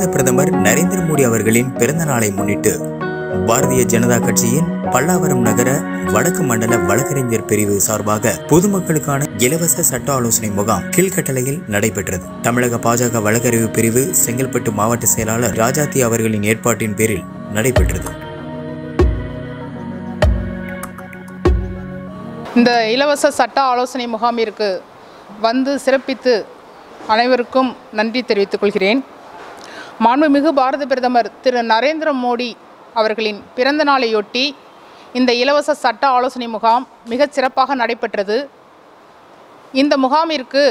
பாரத பிரதமர் நரேந்திர மோடி அவர்களின் பிறந்த நாளை முன்னிட்டு பாரதிய ஜனதா கட்சியின் பல்லாவரம் நகர வடக்கு மண்டல வழக்கறிஞர் பிரிவு சார்பாக பொதுமக்களுக்கான இலவச சட்ட ஆலோசனை முகாம் கீழ்கட்டளையில் நடைபெற்றது தமிழக பாஜக வழக்கறிவு பிரிவு செங்கல்பட்டு மாவட்ட செயலாளர் ராஜாத்தி அவர்களின் ஏற்பாட்டின் பேரில் நடைபெற்றது இந்த இலவச சட்ட ஆலோசனை முகாமிற்கு வந்து சிறப்பித்து அனைவருக்கும் நன்றி தெரிவித்துக் கொள்கிறேன் மாண்புமிகு பாரத பிரதமர் திரு நரேந்திர மோடி அவர்களின் பிறந்த நாளையொட்டி இந்த இலவச சட்ட ஆலோசனை முகாம் மிகச் சிறப்பாக நடைபெற்றது இந்த முகாமிற்கு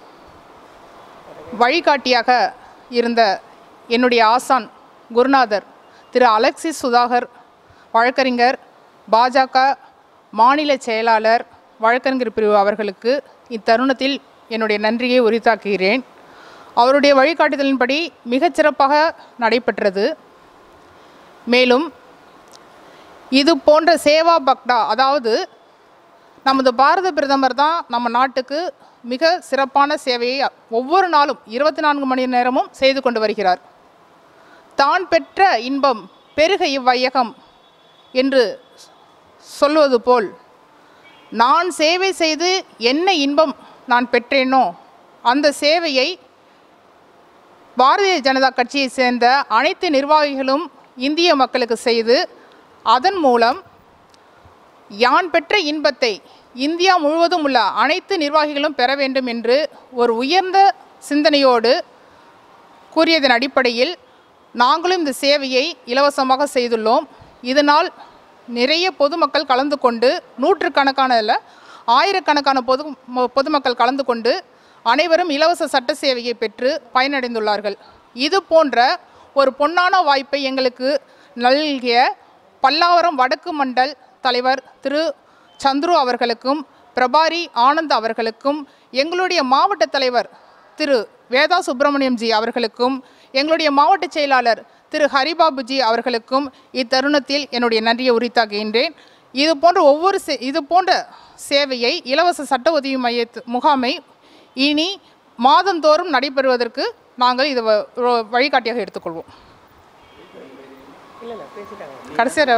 வழிகாட்டியாக இருந்த என்னுடைய ஆசான் குருநாதர் திரு அலெக்சிஸ் சுதாகர் வழக்கறிஞர் பாஜக மாநில செயலாளர் வழக்கறிஞர் பிரிவு அவர்களுக்கு இத்தருணத்தில் என்னுடைய நன்றியை உரித்தாக்குகிறேன் அவருடைய வழிகாட்டுதலின்படி மிகச் சிறப்பாக நடைபெற்றது மேலும் இது போன்ற சேவா பக்டா அதாவது நமது பாரத பிரதமர் தான் நம்ம நாட்டுக்கு மிக சிறப்பான சேவையை ஒவ்வொரு நாளும் இருபத்தி நான்கு மணி நேரமும் செய்து கொண்டு வருகிறார் தான் பெற்ற இன்பம் பெருக இவ்வையகம் என்று சொல்வது போல் நான் சேவை செய்து என்ன இன்பம் நான் பெற்றேனோ அந்த சேவையை பாரதிய ஜனதா கட்சியை சேர்ந்த அனைத்து நிர்வாகிகளும் இந்திய மக்களுக்கு செய்து அதன் மூலம் யான் பெற்ற இன்பத்தை இந்தியா முழுவதும் உள்ள அனைத்து நிர்வாகிகளும் பெற வேண்டும் என்று ஒரு உயர்ந்த சிந்தனையோடு கூறியதன் அடிப்படையில் நாங்களும் இந்த சேவையை இலவசமாக செய்துள்ளோம் இதனால் நிறைய பொதுமக்கள் கலந்து கொண்டு நூற்றுக்கணக்கான இல்லை ஆயிரக்கணக்கான பொது ம- பொதுமக்கள் கலந்து கொண்டு அனைவரும் இலவச சட்ட சேவையை பெற்று பயனடைந்துள்ளார்கள் இது போன்ற ஒரு பொன்னான வாய்ப்பை எங்களுக்கு நல்கிய பல்லாவரம் வடக்கு மண்டல் தலைவர் திரு சந்துரு அவர்களுக்கும் பிரபாரி ஆனந்த் அவர்களுக்கும் எங்களுடைய மாவட்ட தலைவர் திரு வேதா சுப்பிரமணியம் ஜி அவர்களுக்கும் எங்களுடைய மாவட்ட செயலாளர் திரு ஹரிபாபுஜி அவர்களுக்கும் இத்தருணத்தில் என்னுடைய நன்றியை உரித்தாக்குகின்றேன் இது போன்ற ஒவ்வொரு சே இது போன்ற சேவையை இலவச சட்ட உதவி மைய முகாமை இனி மாதந்தோறும் நடைபெறுவதற்கு நாங்கள் இது வ- வ- வழிகாட்டியாக எடுத்துக்கொள்வோம் கடைசியாக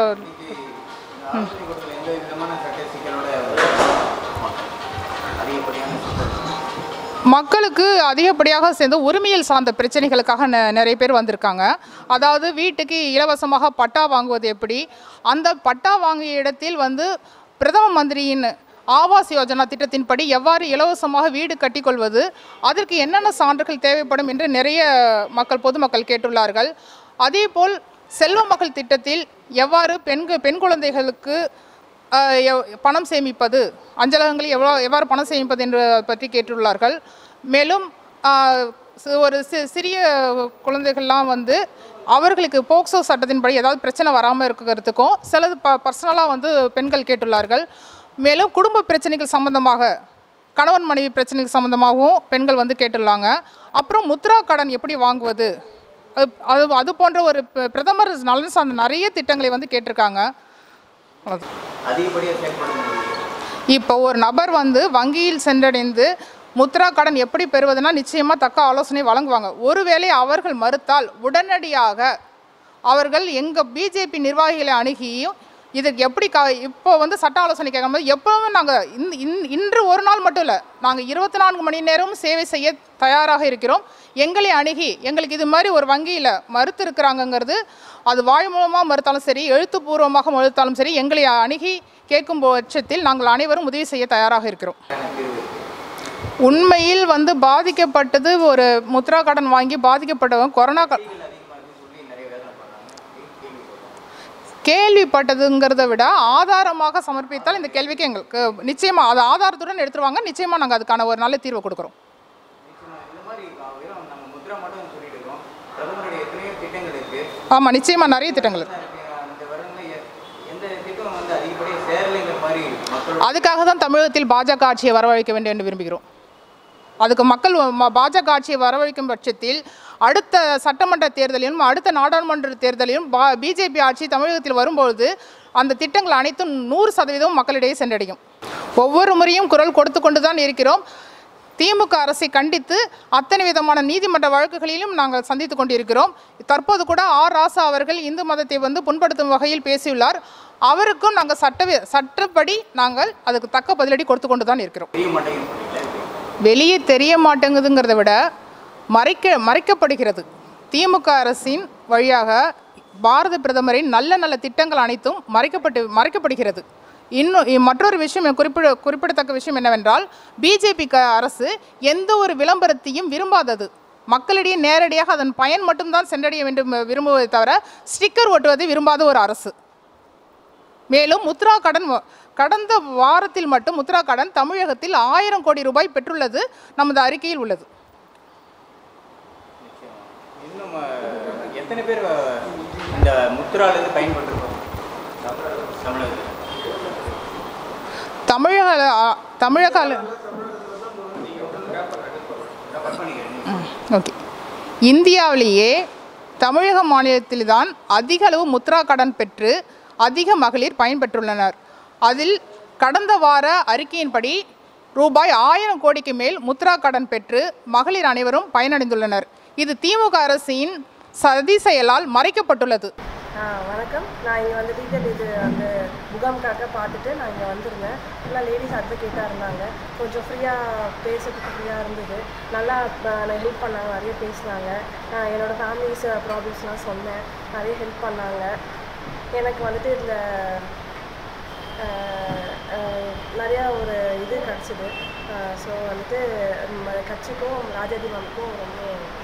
எந்த விதமான சட்ட சிக்கலோட அதிகப்படியான சிக்கல் மக்களுக்கு அதிகப்படியாக சேர்ந்து உரிமையில் சார்ந்த பிரச்சனைகளுக்காக நெ- நிறைய பேர் வந்திருக்காங்க அதாவது வீட்டுக்கு இலவசமாக பட்டா வாங்குவது எப்படி அந்த பட்டா வாங்கிய இடத்தில் வந்து பிரதம மந்திரியின் ஆவாஸ் யோஜனா திட்டத்தின்படி எவ்வாறு இலவசமாக வீடு கட்டிக்கொள்வது அதற்கு என்னென்ன சான்றுகள் தேவைப்படும் என்று நிறைய மக்கள் பொதுமக்கள் கேட்டுள்ளார்கள் அதேபோல் செல்வ மகள் திட்டத்தில் எவ்வாறு பெண்கள் பெண் குழந்தைகளுக்கு ஆஹ் எவ்- பணம் சேமிப்பது அஞ்சலகங்களில் எவ்வளோ எவ்வாறு பணம் சேமிப்பது என்று பற்றி கேட்டுள்ளார்கள் மேலும் ஆஹ் சி- ஒரு சி சிறிய குழந்தைகள்லாம் வந்து அவர்களுக்கு போக்சோ சட்டத்தின்படி ஏதாவது பிரச்சனை வராமல் இருக்கிறதுக்கும் சிலது ப பர்சனலாக வந்து பெண்கள் கேட்டுள்ளார்கள் மேலும் குடும்ப பிரச்சனைகள் சம்பந்தமாக கணவன் மனைவி பிரச்சனைகள் சம்மந்தமாகவும் பெண்கள் வந்து கேட்டுள்ளாங்க அப்புறம் முத்ரா கடன் எப்படி வாங்குவது அது அது அது போன்ற ஒரு ப- பிரதமர் நலன் சார்ந்த நிறைய திட்டங்களை வந்து கேட்டிருக்காங்க அவ்வளவுதான். அதிகப்படியாக செயல்பட முடியும் இப்போ ஒரு நபர் வந்து வங்கியில் சென்றடைந்து முத்ரா கடன் எப்படி பெறுவதுனா நிச்சயமாக தக்க ஆலோசனை வழங்குவாங்க ஒருவேளை அவர்கள் மறுத்தால் உடனடியாக அவர்கள் எங்கள் பிஜேபி நிர்வாகிகளை அணுகியும் இதுக்கு எப்படி க இப்போ வந்து சட்ட ஆலோசனை கேட்கும்போது எப்பவுமே நாங்கள் இன் இன்- இன்று ஒரு நாள் மட்டும் இல்லை நாங்கள் இருபத்தி நான்கு மணி நேரமும் சேவை செய்ய தயாராக இருக்கிறோம் எங்களை அணுகி எங்களுக்கு இது மாதிரி ஒரு வங்கியில் மறுத்து இருக்கிறாங்கங்கிறது அது வாய் மூலமாக மறுத்தாலும் சரி எழுத்துப்பூர்வமாக மறுத்தாலும் சரி எங்களை அணுகி கேட்கும் பட்சத்தில் நாங்கள் அனைவரும் உதவி செய்ய தயாராக இருக்கிறோம் உண்மையில் வந்து பாதிக்கப்பட்டது ஒரு முத்ரா கடன் வாங்கி பாதிக்கப்பட்டவங்க கொரோனா கா- கேள்விப்பட்டதுங்கிறத விட ஆதாரமாக சமர்ப்பித்தால் இந்த கேள்விக்கு எங்களுக்கு நிச்சயமாக அது ஆதாரத்துடன் எடுத்துருவாங்க நிச்சயமாக நாங்கள் அதுக்கான ஒரு நல்ல தீர்வு கொடுக்குறோம் இந்த மாதிரி வெறும் நம்ம முத்ரா மட்டும் சொல்லிட்டு இருக்கோம் பிரதமருடைய எத்தனையோ திட்டங்கள் இருக்கு ஆமாம் நிச்சயமாக நிறைய திட்டங்கள் இருக்கு அந்த வருடங்கள் எ- எந்த திட்டம் வந்து அதிகப்படியாக சேரலைங்கிற மாதிரி மக்கள் அதுக்காக தான் தமிழகத்தில் பாஜக ஆட்சியை வரவழைக்க வேண்டும் என்று விரும்புகிறோம் அதுக்கு மக்கள் ம- பாஜக ஆட்சியை வரவழைக்கும் பட்சத்தில் அடுத்த சட்டமன்ற தேர்தலிலும் அடுத்த நாடாளுமன்ற தேர்தலிலும் பா பிஜேபி ஆட்சி தமிழகத்தில் வரும்பொழுது அந்த திட்டங்கள் அனைத்தும் நூறு சதவீதம் மக்களிடையே சென்றடையும் ஒவ்வொரு முறையும் குரல் கொடுத்து கொண்டு தான் இருக்கிறோம் திமுக அரசை கண்டித்து அத்தனை விதமான நீதிமன்ற வழக்குகளிலும் நாங்கள் சந்தித்து கொண்டிருக்கிறோம் தற்போது கூட ஆர் ராசா அவர்கள் இந்து மதத்தை வந்து புண்படுத்தும் வகையில் பேசியுள்ளார் அவருக்கும் நாங்கள் சட்ட சட்டப்படி நாங்கள் அதுக்கு தக்க பதிலடி கொடுத்து கொண்டு தான் இருக்கிறோம் தெரிய மாட்டேங்குது சொன்னீங்களே வெளியே தெரிய மாட்டேங்குதுங்கிறத விட மறைக்க மறைக்கப்படுகிறது திமுக அரசின் வழியாக பாரத பிரதமரின் நல்ல நல்ல திட்டங்கள் அனைத்தும் மறைக்கப்பட்டு மறைக்கப்படுகிறது இன்னும் இ- மற்றொரு விஷயம் குறிப்பிட குறிப்பிடத்தக்க விஷயம் என்னவென்றால் பிஜேபி அரசு எந்த ஒரு விளம்பரத்தையும் விரும்பாதது மக்களிடையே நேரடியாக அதன் பயன் மட்டும்தான் சென்றடைய வேண்டும் விரும்புவதை தவிர ஸ்டிக்கர் ஒட்டுவதை விரும்பாத ஒரு அரசு மேலும் முத்ரா கடன் வ- கடந்த வாரத்தில் மட்டும் முத்ரா கடன் தமிழகத்தில் ஆயிரம் கோடி ரூபாய் பெற்றுள்ளது நமது அறிக்கையில் உள்ளது இன்னும் அஹ், எத்தனை பேர் அஹ், இந்த முத்துராலேருந்து பயன்பட்டுருக்கோம் தமிழகத்தில் தமிழக அ- தமிழக அள- கட் பண்ணிக்கிறேன் ஓகே இந்தியாவிலேயே தமிழக மாநிலத்தில்தான் அதிக அளவு முத்ரா கடன் பெற்று அதிக மகளிர் பயன்பெற்றுள்ளனர் அதில் கடந்த வார அறிக்கையின்படி ரூபாய் ஆயிரம் கோடிக்கு மேல் முத்ரா கடன் பெற்று மகளிர் அனைவரும் பயனடைந்துள்ளனர் இது திமுக அரசின் சதி செயலால் மறைக்கப்பட்டுள்ளது ஆ வணக்கம் நான் இங்கே வந்து லீகல் இது அந்த முகாமுக்காக பார்த்துட்டு நான் இங்கே வந்திருந்தேன் எல்லாம் லேடிஸ் அட்வொகேட்டாக இருந்தாங்க கொஞ்சம் ஃப்ரீயாக பேசுறதுக்கு ஃப்ரீயாக இருந்தது நல்லா ஹெல்ப் பண்ணாங்க நிறைய பேசினாங்க நான் என்னோடய ஃபேமிலிஸ் ப்ராப்ளம்ஸ்லாம் சொன்னேன் நிறைய ஹெல்ப் பண்ணாங்க எனக்கு வந்துட்டு இதில் நிறையா ஒரு இது கிடச்சிது ஸோ வந்துட்டு ம், கட்சிக்கும் ராஜாதி மேமுக்கும் ரொம்ப